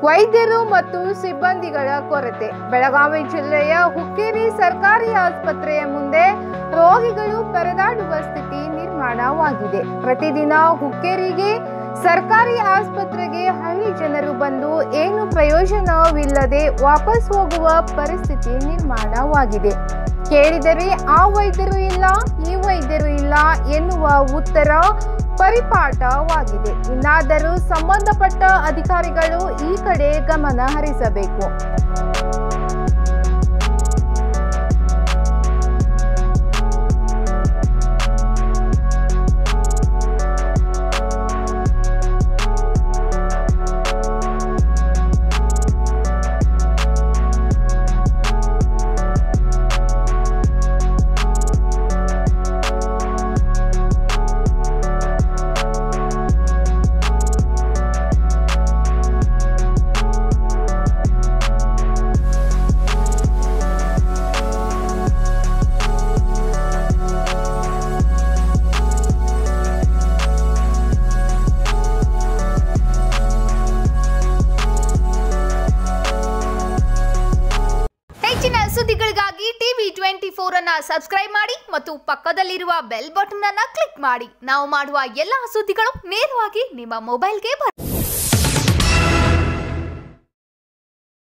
ವೈದ್ಯರು ಮತ್ತು ಸಿಬ್ಬಂದಿಗಳ ಕೊರತೆ ಬೆಳಗಾವಿ ಜಿಲ್ಲೆಯ ಹುಕ್ಕೇರಿ ಸರ್ಕಾರಿ ಆಸ್ಪತ್ರೆಯ ಮುಂದೆ ರೋಗಿಗಳು ಪರದಾಡುವ ಸ್ಥಿತಿ ನಿರ್ಮಾಣವಾಗಿದೆ ಪ್ರತಿದಿನ ಹುಕ್ಕೇರಿಗೆ ಸರ್ಕಾರಿ ಆಸ್ಪತ್ರೆಗೆ ಹಳ್ಳಿ ಜನರು ಬಂದು ಏನು ಪ್ರಯೋಜನವಿಲ್ಲದೆ ವಾಪಸ್ ಹೋಗುವ ಪರಿಸ್ಥಿತಿ ನಿರ್ಮಾಣವಾಗಿದೆ ಕೇಳಿದರೆ ಆ ವೈದ್ಯರು ಇಲ್ಲ ಈ ವೈದ್ಯರು ಇಲ್ಲ ಎನ್ನುವ ಉತ್ತರ ಪರಿಪಾಠವಾಗಿದೆ ಇನ್ನಾದರೂ ಸಂಬಂಧಪಟ್ಟ ಅಧಿಕಾರಿಗಳು ಈ ಕಡೆ ಗಮನ ಹರಿಸಬೇಕು ಹೆಚ್ಚಿನ ಸುದ್ದಿಗಳಿಗಾಗಿ ಟಿವಿ ಟ್ವೆಂಟಿ ಫೋರ್ ಅನ್ನ ಸಬ್ಸ್ಕ್ರೈಬ್ ಮಾಡಿ ಮತ್ತು ಪಕ್ಕದಲ್ಲಿರುವ ಬೆಲ್ ಬಟನ್ ಅನ್ನ ಕ್ಲಿಕ್ ಮಾಡಿ ನಾವು ಮಾಡುವ ಎಲ್ಲಾ ಸುದ್ದಿಗಳು ನೇರವಾಗಿ ನಿಮ್ಮ ಮೊಬೈಲ್ಗೆ ಬರುತ್ತೆ